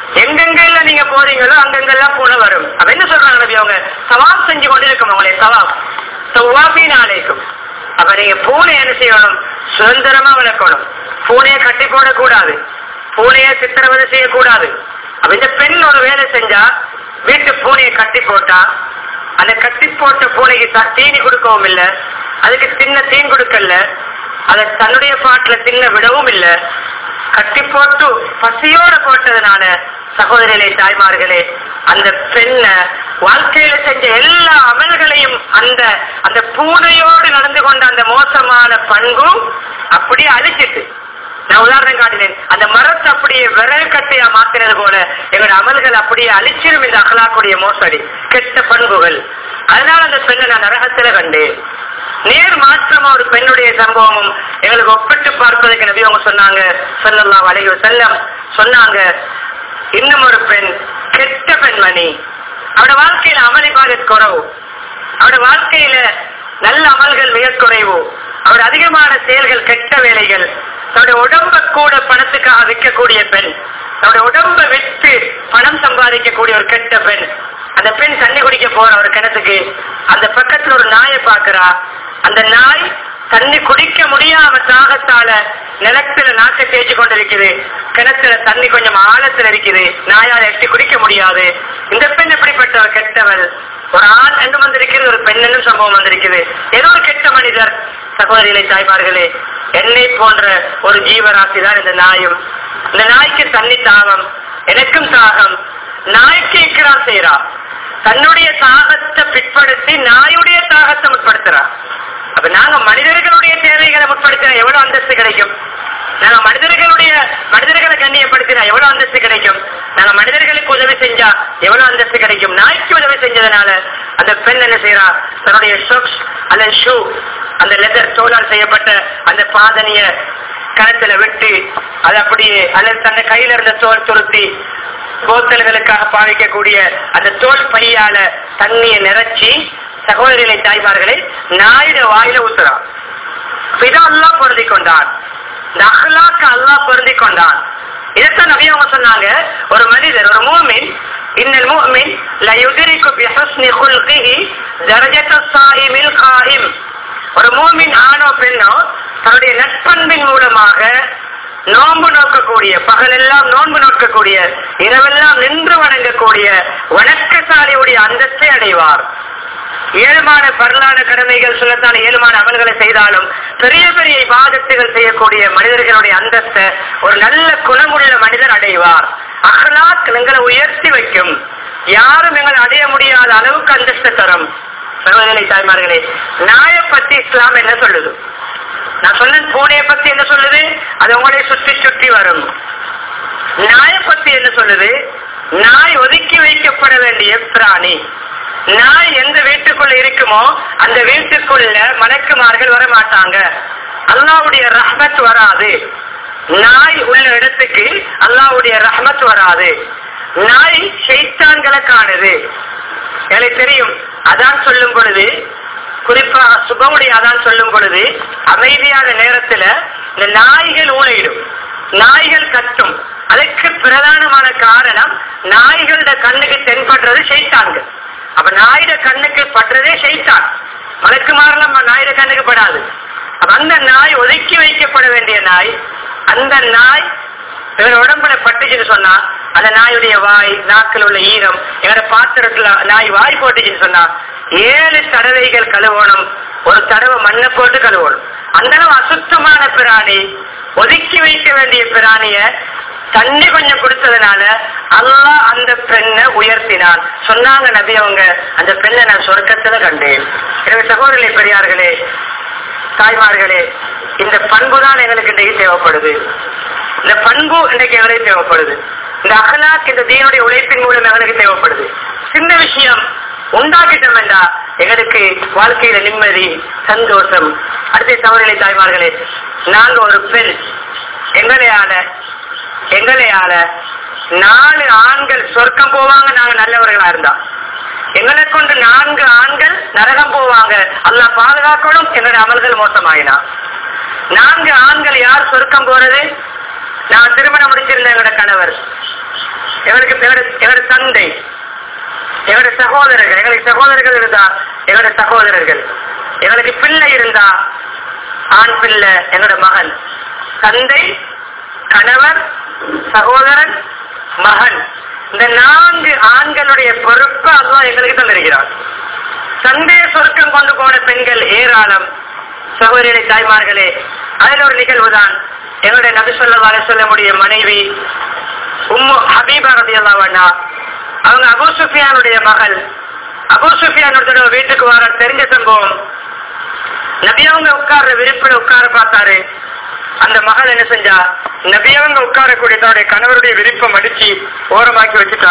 எங்கெங்கெல்லாம் நீங்க போறீங்களோ அங்கெங்கெல்லாம் பூனை வரும் அப்ப என்ன சொல்றாங்க நபி அவங்க சவாப் செஞ்சு கொண்டிருக்கும் உங்களை சவாப் சவாபின் ஆலைக்கும் அப்ப நீங்க பூனை என்ன செய்யணும் சுதந்திரமா வளர்க்கணும் பூனையை கட்டி போடக்கூடாது பூனையை சித்திரவதை செய்யக்கூடாது அப்ப இந்த பெண் ஒரு வேலை செஞ்சா வீட்டு பூனையை கட்டி போட்டா அந்த கட்டி போட்ட பூனைக்கு த- தீனி கொடுக்கவும் இல்ல அதுக்கு சின்ன தீன் கொடுக்கல அதை தன்னுடைய பாட்டுல தின்ன விடவும் இல்ல கட்டி போட்டு பசியோட போட்டதுனால சகோதரிகளே தாய்மார்களே அந்த பெண்ண வாழ்க்கையில செஞ்ச எல்லா அமல்களையும் அந்த அந்த பூனையோடு நடந்து கொண்ட அந்த மோசமான பண்பும் அப்படியே அழிச்சிட்டு நான் உதாரணம் காட்டினேன் அந்த மரத்தை அப்படியே விரல் கட்டையா மாத்தினது போல எங்களோட அமல்கள் அப்படியே அழிச்சிரும் இந்த அகலாக்குடைய மோசடி கெட்ட பண்புகள் அதனால அந்த பெண்ணை நான் நரகத்துல கண்டேன் நேர் மாற்றமா ஒரு பெண்ணுடைய சம்பவமும் எங்களுக்கு ஒப்பிட்டு பார்ப்பதற்கு நபி அவங்க சொன்னாங்க சொல்லலாம் அலைஹி செல்லம் சொன்னாங்க இன்னும் ஒரு பெண் கெட்ட பெண்மணி அவட வாழ்க்கையில அமளி பாகத் குறவு அவட வாழ்க்கையில நல்ல அமல்கள் மிக குறைவு அவட அதிகமான செயல்கள் கெட்ட வேலைகள் தன்னுடைய உடம்ப கூட பணத்துக்காக விற்கக்கூடிய பெண் தன்னுடைய உடம்ப விற்று பணம் சம்பாதிக்கக்கூடிய ஒரு கெட்ட பெண் அந்த பெண் தண்ணி குடிக்க போற ஒரு கிணத்துக்கு அந்த பக்கத்துல ஒரு நாயை பாக்குறா அந்த நாய் தண்ணி குடிக்க முடியாம தாகத்தால நிலத்துல நாட்டை தேய்ச்சி கொண்டிருக்குது கிணத்துல தண்ணி கொஞ்சம் ஆழத்துல இருக்குது நாயால எட்டி குடிக்க முடியாது இந்த பெண் எப்படிப்பட்ட ஒரு கெட்டவள் ஒரு ஆண் என்று வந்திருக்கிறது ஒரு பெண் என்னும் சம்பவம் வந்திருக்குது ஏதோ ஒரு கெட்ட மனிதர் சகோதரிகளை தாய்மார்களே என்னை போன்ற ஒரு ஜீவராசி தான் இந்த நாயும் இந்த நாய்க்கு தண்ணி தாகம் எனக்கும் தாகம் நாய்க்கு இக்ரார் செய்யறா தன்னுடைய தாகத்தை பிற்படுத்தி நாயுடைய தாகத்தை முற்படுத்துறா அப்ப நாங்க மனிதர்களுடைய தேவைகளை முற்படுத்தினா எவ்வளவு அந்தஸ்து கிடைக்கும் நாங்க மனிதர்களுடைய மனிதர்களை கண்ணியப்படுத்தினா எவ்வளவு அந்தஸ்து கிடைக்கும் நாங்க மனிதர்களுக்கு உதவி செஞ்சா எவ்வளவு அந்தஸ்து கிடைக்கும் நாய்க்கு உதவி செஞ்சதுனால அந்த பெண் என்ன செய்யறா தன்னுடைய சொக்ஸ் அல்லது ஷூ அந்த லெதர் தோலால் செய்யப்பட்ட அந்த பாதனிய கணத்துல விட்டு அது அப்படியே அல்லது தன்னை கையில இருந்த தோல் துருத்தி போத்தல்களுக்காக பாவிக்கக்கூடிய அந்த தோல் பையால தண்ணியை நிறைச்சி சகோதரிகளை தாய்மார்களை நாயுட வாயில ஊத்துறான் இதான் அல்லாஹ் பொருந்தி கொண்டான் இந்த அஹ்லாக்கு அல்லாஹ் பொருந்தி கொண்டான் இதைத்தான் நபி அவங்க சொன்னாங்க ஒரு மனிதர் ஒரு மூமின் இன்னல் மூமின் ல யுத்ரிகு பிஹஸ்னி குல்கிஹி தரஜத ஸாயிமில் காயிம் ஒரு மூமின் ஆணோ பெண்ணோ தன்னுடைய நட்பண்பின் மூலமாக நோன்பு நோக்கக்கூடிய பகலெல்லாம் நோன்பு நோக்கக்கூடிய இரவெல்லாம் நின்று வணங்கக்கூடிய வணக்கசாலியுடைய அந்தஸ்தை அடைவார் ஏழுமான பரலான கடமைகள் சொல்லத்தான் ஏழுமான அமல்களை செய்தாலும் பெரிய பெரிய இபாதத்துகள் செய்யக்கூடிய மனிதர்களுடைய அந்தஸ்தை ஒரு நல்ல குணமுள்ள மனிதர் அடைவார் அஹ்லாக் எங்களை உயர்த்தி வைக்கும் யாரும் எங்களை அடைய முடியாத அளவுக்கு அந்தஸ்து தரும் சகோதரி தாய்மார்களே நாயை பத்தி இஸ்லாம் என்ன சொல்லுது நான் சொன்ன பூனையை பத்தி என்ன சொல்லுது அது உங்களை சுற்றி சுற்றி வரும் நாயை பத்தி என்ன சொல்லுது நாய் ஒதுக்கி வைக்கப்பட வேண்டிய பிராணி நாய் எந்த வீட்டுக்குள்ள இருக்குமோ அந்த வீட்டுக்குள்ள மலக்குமார்கள் வர மாட்டாங்க அல்லாவுடைய ரஹ்மத் வராது நாய் உள்ள இடத்துக்கு அல்லாவுடைய ரஹ்மத் வராது நாய் ஷைத்தான்களை காணுது எனக்கு தெரியும் அதான் சொல்லும் பொழுது குறிப்பா சுபமுடைய அதான் சொல்லும் பொழுது அமைதியான நேரத்துல இந்த நாய்கள் ஊழையிடும் நாய்கள் கட்டும் அதுக்கு பிரதானமான காரணம் நாய்களோட கண்ணுக்கு தென்படுறது ஷைத்தான்கள் அப்ப நாயுட கண்ணுக்கு படுறதே ஷைத்தான் மலக்கு மாறலாம் நாயுட கண்ணுக்கு படாது அப்ப அந்த நாய் ஒதுக்கி வைக்கப்பட வேண்டிய நாய் அந்த நாய் இவர் உடம்புல பட்டுச்சுன்னு சொன்னா அந்த நாயுடைய வாய் நாக்கில் உள்ள ஈரம் எங்களோட பாத்திரத்துல நாய் வாய் போட்டுச்சுன்னு சொன்னா ஏழு தடவைகள் கழுவணும் ஒரு தடவை மண்ணை போட்டு கழுவணும் அந்த அளவு அசுத்தமான பிராணி ஒதுக்கி வைக்க வேண்டிய பிராணிய தண்ணி கொஞ்சம் கொடுத்ததுனால அல்லாஹ் அந்த பெண்ணை உயர்த்தினான் சொன்னாங்க நபி அவங்க அந்த பெண்ணை நான் சொர்க்கத்துல கண்டேன் எனவே சகோதரி பெரியார்களே தாய்மார்களே இந்த பண்பு தான் எங்களுக்கு இன்றைக்கு தேவைப்படுது இந்த பண்பு இன்றைக்கு எங்களுக்கு தேவைப்படுது இந்த அகலாக் இந்த தீனுடைய உழைப்பின் மூலம் எங்களுக்கு தேவைப்படுது சின்ன விஷயம் உண்டாக்கிட்டோம் என்றா எங்களுக்கு வாழ்க்கையில நிம்மதி சந்தோஷம் அடுத்த சகோதரி தாய்மார்களே நாங்க ஒரு பெண் எங்களையால எங்களையால நாலு ஆண்கள் சொர்க்கம் போவாங்க நாங்க நல்லவர்களா இருந்தா எங்களை கொண்டு நான்கு ஆண்கள் நரகம் போவாங்க அல்லாஹ் பாதுகாக்கணும் எங்களுடைய அமல்கள் மோசமாயினா நான்கு ஆண்கள் யார் சொர்க்கம் போறது நான் திருமணம் முடிச்சிருந்த எங்களோட கணவர் எங்களுக்கு எங்களுடைய எங்களுடைய தந்தை எங்களுடைய சகோதரர்கள் எங்களுக்கு சகோதரர்கள் இருந்தா எங்களுடைய சகோதரர்கள் எங்களுக்கு பிள்ளை இருந்தா ஆண் பிள்ளை எங்களோட மகன் தந்தை கணவர் சகோதரன் மகன் இந்த நான்கு ஆண்களுடைய பொறுப்பு அல்லாஹ் எங்களுக்கு தந்திருக்கிறார் சந்தேக சொர்க்கம் கொண்டு போன பெண்கள் ஏராளம் சகோதரி தாய்மார்களே அதில் ஒரு நிகழ்வுதான் எங்களுடைய நபி சொல்லா சொல்லமுடைய மனைவி உம்மு ஹபீபா ரதி அல்லாவண்ணா அவங்க அபு சுஃபியானுடைய மகள் அபு சுஃபியான் ஒரு தடவை வீட்டுக்கு வர தெரிஞ்ச சம்பவம் நபியவங்க உட்கார்ற விருப்பில் உட்கார பார்த்தாரு அந்த மகள் என்ன செஞ்சா நபியவங்க உட்காரக்கூடிய தன்னுடைய கணவருடைய விருப்பம் அடிச்சு ஓரமாக்கி வச்சுட்டா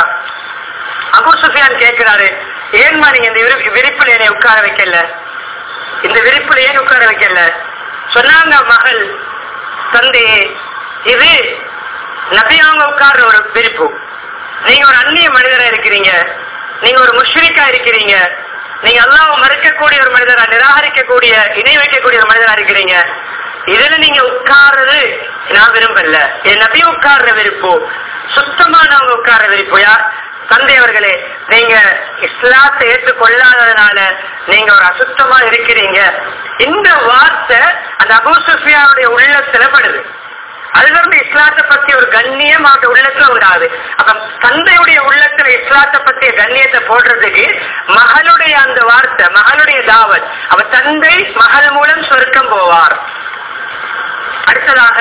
அபு சுஃபியான் கேட்கிறாரு ஏன்மா நீங்க இந்த விருப்ப- விரிப்புல என்னை உட்கார வைக்கல இந்த விரிப்புல ஏன் உட்கார வைக்கல சொன்னாங்க மகள் தந்தையே இது நபியவங்க உட்கார்ற ஒரு விரிப்பு நீங்க ஒரு அந்நிய மனிதரா இருக்கிறீங்க நீங்க ஒரு முஷ்ரிக்கா இருக்கிறீங்க நீங்க அல்லாஹ் மறுக்கக்கூடிய ஒரு மனிதரா நிராகரிக்கக்கூடிய இணை வைக்கக்கூடிய ஒரு மனிதரா இருக்கிறீங்க இதுல நீங்க உட்கார்றது நான் விரும்பல என் நபி உட்கார்ற விருப்பு சுத்தமானவங்க உட்கார்ற விருப்பு யார் தந்தை அவர்களே நீங்க இஸ்லாத்தை ஏற்றுக்கொள்ளாததுனால நீங்க ஒரு அசுத்தமா இருக்கிறீங்க இந்த வார்த்தை அந்த அபூ சுஃபியானுடைய உள்ளத்துல படுது அதுல இருந்து இஸ்லாத்தை பத்தி ஒரு கண்ணியம் அவருடைய உள்ளத்துல உண்டாது அப்ப தந்தையுடைய உள்ளத்துல இஸ்லாத்தை பத்திய கண்ணியத்தை போடுறதுக்கு மகளுடைய அந்த வார்த்தை மகளுடைய தாவத் அவ தந்தை மகள் மூலம் சொர்க்கம் போவார் அடுத்ததாக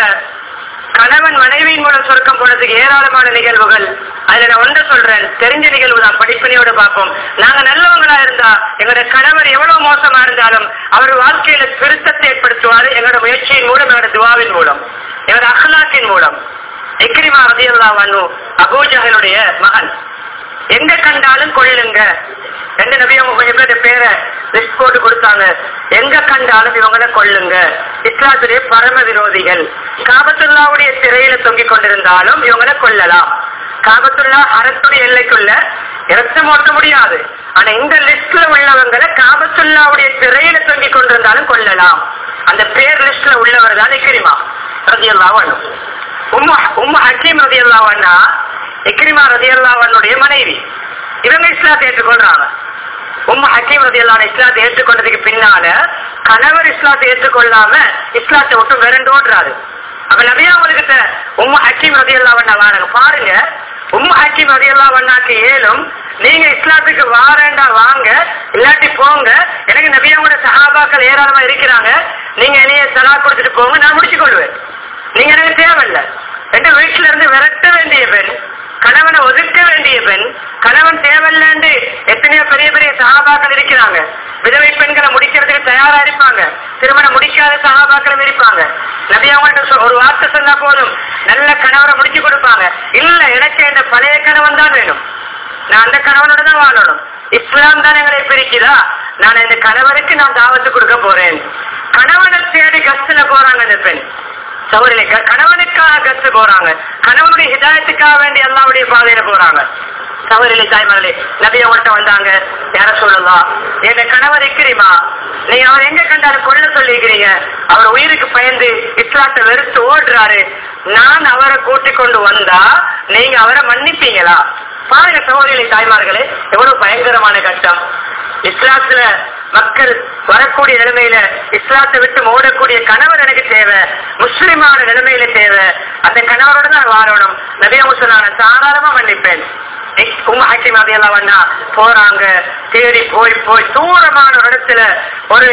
கணவன் மனைவியின் மூலம் சொர்க்கம் போனதுக்கு ஏராளமான நிகழ்வுகள் அதுல நான் ஒன்றை சொல்றேன் தெரிஞ்ச நிகழ்வு தான் படிப்பினையோட பார்ப்போம் நாங்க நல்லவங்களா இருந்தா எங்களோட கணவர் எவ்வளவு மோசமா இருந்தாலும் அவர் வாழ்க்கையில திருத்தத்தை ஏற்படுத்துவாரு எங்களோட முயற்சியின் மூலம் எங்களோட துவாவின் மூலம் எங்களோட அஹ்லாக்கின் மூலம் இக்ரிமா ரதியல்லா வனு அபூஜகளுடைய மகன் எங்க கண்டாலும் கொள்ளுங்க எந்த நபி அவங்க கொஞ்சம் பேர் பேரை லிஸ்ட் போட்டு கொடுத்தாங்க எங்க கண்டாலும் இவங்களை கொள்ளுங்க இஸ்லாத்துடைய பரம விரோதிகள் காபத்துல்லாவுடைய சிறையில தொங்கிக் கொண்டிருந்தாலும் இவங்களை கொல்லலாம் காபத்துல்லா அரசுடைய எல்லைக்குள்ள இரத்தம் ஓட்ட முடியாது ஆனா இந்த லிஸ்ட்ல உள்ளவங்களை காபத்துல்லாவுடைய சிறையில தொங்கிக் கொண்டிருந்தாலும் கொல்லலாம் அந்த பேர் லிஸ்ட்ல உள்ளவர் தான் இக்ரிமா ரதியல்லாவன் உம்மு உம்மு ஹக்கீம் ரதியல்லாவன்னா இக்ரிமா ரதியல்லாவனுடைய மனைவி இவங்க இஸ்லாத்தை ஏற்றுக்கொள்றாங்க உம்மு ஹக்கீம் ரதியல்லான இஸ்லாத்தை ஏற்றுக்கொண்டதுக்கு பின்னால கணவர் இஸ்லாத்தை ஏற்றுக்கொள்ளாம இஸ்லாத்தை விட்டு விரண்டோடுறாரு அப்ப நபியா அவங்ககிட்ட உம்மு ஹக்கீம் ரதியல்லாவண்ணா வாருங்க பாருங்க உம்மு ஹக்கீம் ரதியல்லாவண்ணாக்கு ஏலும் நீங்க இஸ்லாத்துக்கு வாரேண்டா வாங்க இல்லாட்டி போங்க எனக்கு நபியாவோட சஹாபாக்கள் ஏராளமா இருக்கிறாங்க நீங்க என்னைய தலா கொடுத்துட்டு போங்க நான் முடிச்சு கொள்வேன் நீங்க எனக்கு தேவையில்லை என்ற வீட்டுல இருந்து விரட்ட வேண்டிய பெண் கணவனை ஒதுக்க வேண்டிய பெண் கணவன் தேவையில்லைன்னு எத்தனையோ பெரிய பெரிய சகாபாக்கள் இருக்கிறாங்க விதவை பெண்களை முடிக்கிறதுக்கு தயாரா இருப்பாங்க திருமணம் முடிக்காத சகாபாக்களும் இருப்பாங்க நபி அவங்கள்ட்ட சொ- ஒரு வார்த்தை சொன்னா போதும் நல்ல கணவரை முடிச்சு கொடுப்பாங்க இல்ல எனக்கு இந்த பழைய கணவன் தான் வேணும் நான் அந்த கணவனோட தான் வாழணும் இஸ்லாம் தான் எங்களை பிரிக்குதா நான் இந்த கணவருக்கு நான் தாவத்து கொடுக்க போறேன் கணவனை தேடி கஸ்துல போறாங்க இந்த பெண் சௌரிலே கணவனுக்காக கத்து போறாங்க கணவனுடைய ஹிதாயத்துக்காக வேண்டி அல்லாவுடைய பாதையில போறாங்க சௌரிலே தாய்மார்களே நபி அவங்கள்ட்ட வந்தாங்க யார சொல்லலாம் என் கணவர் இருக்கிறீமா நீங்க அவர் எங்க கண்டாலும் கொள்ள சொல்லிக்கிறீங்க அவர் உயிருக்கு பயந்து இஸ்லாத்தை வெறுத்து ஓடுறாரு நான் அவரை கூட்டிக் கொண்டு வந்தா நீங்க அவரை மன்னிப்பீங்களா பாருங்க சகோதரிகளை தாய்மார்களே எவ்வளவு பயங்கரமான கட்டம் இஸ்லாத்துல மக்கள் வரக்கூடிய நிலைமையில இஸ்லாத்தை விட்டு ஓடக்கூடிய கணவர் எனக்கு தேவை முஸ்லிமான நிலைமையில தேவை அந்த கணவரோட தான் வாழணும் நபியா சொன்னாங்க தாராளமா மன்னிப்பேன் உம்ம ஹக்கீம் அதெல்லாம் வந்தா போறாங்க தேடி போய் போய் தூரமான ஒரு இடத்துல ஒரு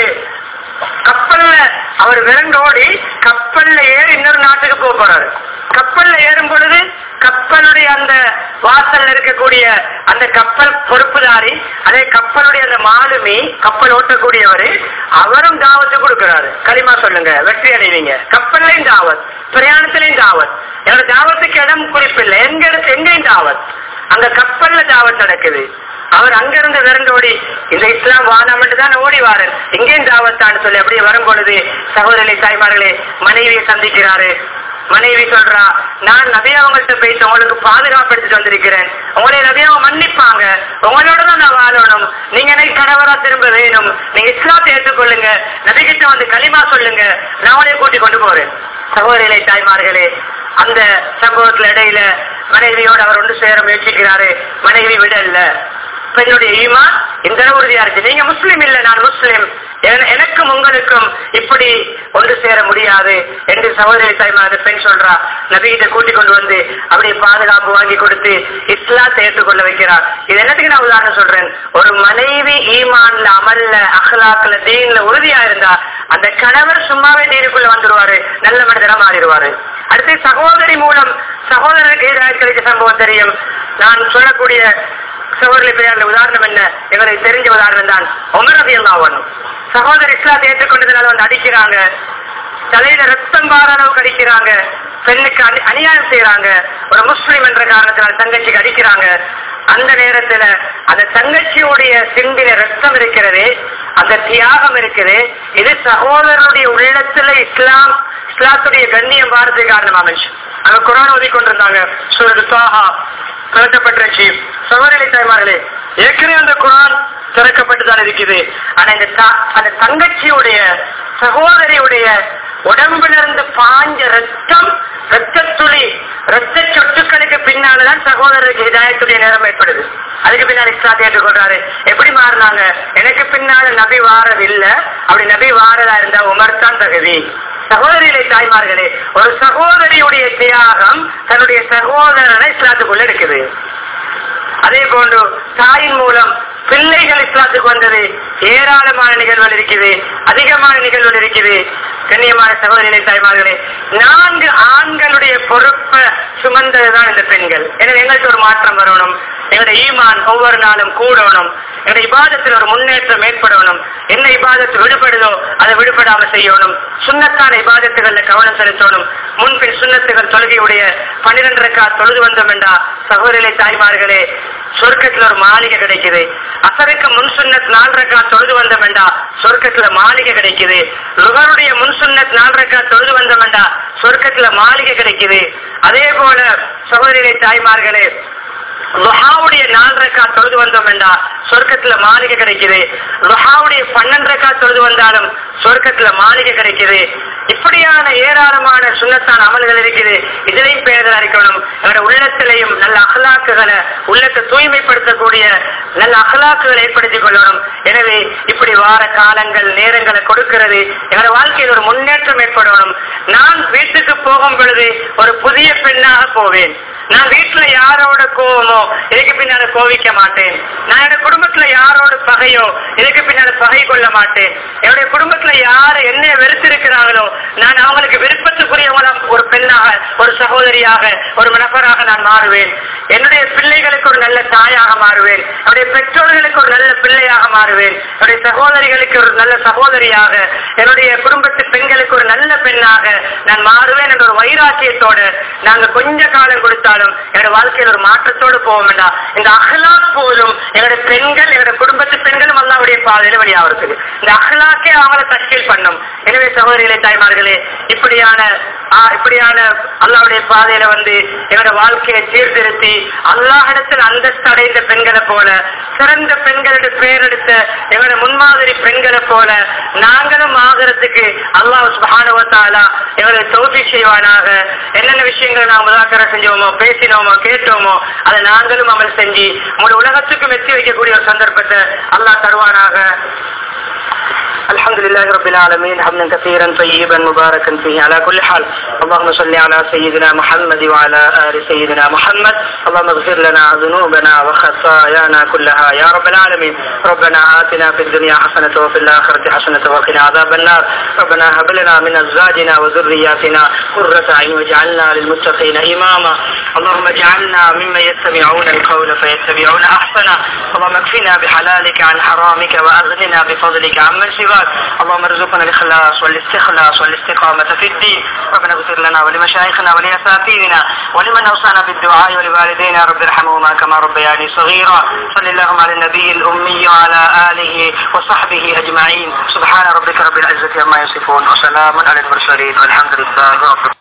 கப்பல்ல அவர் விரண்டோடி கப்பல்ல ஏறி இன்னொரு நாட்டுக்கு போக போறாரு கப்பல்ல ஏறும் பொழுது கப்பலுடைய அந்த வாசல்ல இருக்கக்கூடிய அந்த கப்பல் பொறுப்புதாரி அதே கப்பலுடைய அந்த மாலுமி கப்பல் ஓட்டக்கூடியவர் அவரும் தாவத்து கொடுக்கிறாரு களிமா சொல்லுங்க வெற்றி அடைவீங்க கப்பல்லையும் தாவத் பிரயாணத்திலையும் தாவத் என்னோட தாவத்துக்கு இடம் குறிப்பில்லை எங்க இடத்து- எங்கேயும் தாவத் அங்க கப்பல்ல தாவத் நடக்குது அவர் அங்கிருந்து விரண்டோடி இந்த இஸ்லாம் வானாமட்டு தான் ஓடி வாரன் இங்கேயும் தாவத்தான்னு சொல்லி அப்படியே வரும் பொழுது சகோதரி தாய்மார்களே மனைவியை சந்திக்கிறாரு மனைவி சொல்றா நான் நபி அவங்கள்ட்ட போயிட்டு உங்களுக்கு பாதுகாப்பு எடுத்துட்டு வந்திருக்கிறேன் உங்களை நபி அவங்க மன்னிப்பாங்க உங்களோட தான் நான் வாழணும் நீங்க எனக்கு கணவரா திரும்ப வேணும் நீங்க இஸ்லாத்தை ஏற்றுக்கொள்ளுங்க நபி கிட்ட வந்து களிமா சொல்லுங்க நான் உங்களை கூட்டிக் கொண்டு போறேன் சகோதரிகளை தாய்மார்களே அந்த சம்பவத்துல இடையில மனைவியோடு அவர் ஒன்று சேர முயற்சிக்கிறாரு மனைவி விடல பெண்ணுடைய ஈமான் இந்த அளவு உறுதியா இருக்கு நீங்க முஸ்லீம் இல்ல நான் முஸ்லீம் என- எனக்கும் உங்களுக்கும் இப்படி ஒன்று சேர முடியாது என்று சகோதரி தாய்மா அந்த பெண் சொல்றா நபிகிட்ட கூட்டிக் கொண்டு வந்து அப்படியே பாதுகாப்பு வாங்கி கொடுத்து இஸ்லாத்தை ஏற்றுக்கொள்ள வைக்கிறார் இது என்னத்துக்கு நான் உதாரணம் சொல்றேன் ஒரு மனைவி ஈமான்ல அமல்ல அஹ்லாக்ல தீன்ல உறுதியா இருந்தா அந்த கணவர் சும்மாவே தீனுக்குள்ள வந்துருவாரு நல்ல மனிதரா மாறிடுவாரு அடுத்து சகோதரி மூலம் சகோதரருக்கு எதிராக கிடைத்த சம்பவம் தெரியும் நான் சொல்லக்கூடிய சகோதரி பெரியாருடைய உதாரணம் என்ன எங்களுக்கு தெரிஞ்ச உதாரணம் தான் உமரதி எல்லாம் சகோதரி இஸ்லாத்தை ஏற்றுக்கொண்டதுனால வந்து அடிக்கிறாங்க தலையில ரத்தம் பார அளவுக்கு அடிக்கிறாங்க பெண்ணுக்கு அநி- அநியாயம் செய்யறாங்க ஒரு முஸ்லிம் என்ற காரணத்தினால் தங்கச்சிக்கு அடிக்கிறாங்க அந்த நேரத்துல அந்த தங்கச்சியுடைய சிந்தின ரத்தம் இருக்கிறது அந்த தியாகம் இருக்குது இது சகோதரனுடைய உள்ளத்துல இஸ்லாம் இஸ்லாத்துடைய கண்ணியம் வாரத்துக்கு காரணம் அமைச்சு அங்க குரான் ஓதி கொண்டிருந்தாங்க சூரத்து தாஹா திறக்கப்பட்டுருச்சு சகோதரி தாய்மார்களே ஏற்கனவே அந்த குரான் திறக்கப்பட்டுதான் இருக்குது ஆனா இந்த த- அந்த தங்கச்சியுடைய சகோதரியுடைய உடம்புல இருந்து பாஞ்ச ரத்தம் ரத்தத்துளி ரத்த சொட்டுக்களுக்கு பின்னால்தான் சகோதரருக்கு ஹிதாயத்துடைய நேரம் ஏற்படுது அதுக்கு பின்னால் இஸ்லாத்தை ஏற்றுக்கொள்றாரு எப்படி மாறினாங்க எனக்கு பின்னால நபி வாரது இல்ல அப்படி நபி வாரதா இருந்தா உமர் தான் தகுதி சகோதரிகளை தாய்மார்களே ஒரு சகோதரியுடைய தியாகம் தன்னுடைய சகோதரனை இஸ்லாத்துக்குள்ள இருக்குது அதே போன்று தாயின் மூலம் பிள்ளைகள் இஸ்லாத்துக்கு வந்தது ஏராளமான நிகழ்வுகள் இருக்குது அதிகமான நிகழ்வுகள் இருக்குது கண்ணியமான சகோதரிகளை தாய்மார்களே நான்கு ஆண்களுடைய பொறுப்பை சுமந்ததுதான் இந்த பெண்கள் எனவே எங்களுக்கு ஒரு மாற்றம் வரணும் எங்களுடைய ஈமான் ஒவ்வொரு நாளும் கூடணும் எங்களுடைய இபாதத்தில் ஒரு முன்னேற்றம் ஏற்படணும் என்ன இபாதத்து விடுபடுதோ அதை விடுபடாம செய்யணும் சுண்ணத்தான இபாதத்துகள்ல கவனம் செலுத்தணும் முன்பின் சுண்ணத்துகள் தொழுகையுடைய பன்னிரண்டு ரக்கா தொழுது வந்தோம் என்றா சகோதரிகளை தாய்மார்களே சொர்க்கத்துல ஒரு மாளிகை கிடைக்குது அசருக்கு முன் சுன்னத் நாலு ரக்கா தொழுது வந்தோம் என்றா சொர்க்கத்துல மாளிகை கிடைக்குது லுகருடைய முன் சுன்னத் நாலு ரக்கா தொழுது வந்தோம் என்றா சொர்க்கத்துல மாளிகை கிடைக்குது அதே போல சகோதரிகளை தாய்மார்களே லுஹாவுடைய நாலு ரக்கா தொழுது வந்தோம் என்றா சொர்க்கத்துல மாளிகை கிடைக்குது லுஹாவுடைய பன்னெண்டு ரக்கா தொழுது வந்தாலும் சொர்க்கத்துல மாளிகை கிடைக்குது இப்படியான ஏராளமான சுண்ணத்தான அமல்கள் இருக்குது இதிலையும் பேர்கள் அறிக்கணும் எங்களோட உள்ளத்திலையும் நல்ல அகலாக்குகளை உள்ளத்தை தூய்மைப்படுத்தக்கூடிய நல்ல அகலாக்குகளை ஏற்படுத்திக் கொள்ளணும் எனவே இப்படி வார காலங்கள் நேரங்களை கொடுக்கிறது எங்களோட வாழ்க்கையில் ஒரு முன்னேற்றம் ஏற்படணும் நான் வீட்டுக்கு போகும் பொழுது ஒரு புதிய பெண்ணாக போவேன் நான் வீட்டுல யாரோட கோவமோ இதுக்கு பின்னால கோவிக்க மாட்டேன் நான் என்னோட குடும்பத்துல யாரோட பகையோ இதுக்கு பின்னால பகை கொள்ள மாட்டேன் என்னுடைய குடும்பத்துல யாரு என்ன வெறுத்திருக்கிறாங்களோ நான் அவங்களுக்கு விருப்பத்துக்குரியவங்கள ஒரு பெண்ணாக ஒரு சகோதரியாக ஒரு நபராக நான் மாறுவேன் என்னுடைய பிள்ளைகளுக்கு ஒரு நல்ல தாயாக மாறுவேன் என்னுடைய பெற்றோர்களுக்கு ஒரு நல்ல பிள்ளையாக மாறுவேன் என்னுடைய சகோதரிகளுக்கு ஒரு நல்ல சகோதரியாக என்னுடைய குடும்பத்து பெண்களுக்கு ஒரு நல்ல பெண்ணாக நான் மாறுவேன் என்ற ஒரு வைராக்கியத்தோட நாங்க கொஞ்ச காலம் கொடுத்தாலும் என்னோட வாழ்க்கையில் ஒரு மாற்றத்தோடு போக வேண்டாம் இந்த அஹ்லாக் போதும் எங்களோட பெண்கள் எங்களோட குடும்பத்து பெண்களும் அல்லாவுடைய பாதையில வெளியாகிறதுக்கு இந்த அஹ்லாக்கே அவங்கள தஷ்கீல் பண்ணும் எனவே சகோதரிகளே தாய்மார்களே இப்படியான ஆ, இப்படியான அல்லாவுடைய பாதையில வந்து எங்களோட வாழ்க்கையை சீர்திருத்தி அல்லாஹிடத்தில் அந்தஸ்து அடைந்த பெண்களை போல சிறந்த பெண்களுடைய பேரெடுத்த எங்களோட முன்மாதிரி பெண்களை போல நாங்களும் ஆகிறதுக்கு அல்லாஹ் சுபானுவத்தாலா எங்களை தோல்வி செய்வானாக என்னென்ன விஷயங்களை நாம் முதாக்கரை செஞ்சோமோ பேசினோமோ கேட்டோமோ அதை நாங்களும் அமல் செஞ்சு முழு உலகத்துக்கும் வெற்றி வைக்கக்கூடிய ஒரு சந்தர்ப்பத்தை அல்லாஹ் தருவானாக الحمد لله رب العالمين حمدا كثيرا طيبا مباركا فيه على كل حال اللهم صل على سيدنا محمد وعلى آل سيدنا محمد اللهم اغفر لنا ذنوبنا وخطايانا كلها يا رب العالمين ربنا آتنا في الدنيا حسنة وفي الآخرة حسنة وقنا عذاب النار ربنا هب لنا من أزواجنا وذرياتنا قرة عين واجعلنا للمتقين إماما اللهم اجعلنا ممن يتبعون القول فيتبعون أحسنه اللهم اكفنا بحلالك عن حرامك وأغننا بفضلك عمن سواك اللهم ارزقنا الإخلاص والاستخلاص والاستقامة في الدين ربنا اغفر لنا ولمشايخنا ولأساتذتنا ولمن أوصانا بالدعاء ولوالدينا رب ارحمهما كما ربياني صغيرا صل اللهم على النبي الأمي وعلى آله وصحبه أجمعين سبحان ربك رب العزة عما يصفون وسلام على المرسلين والحمد لله رب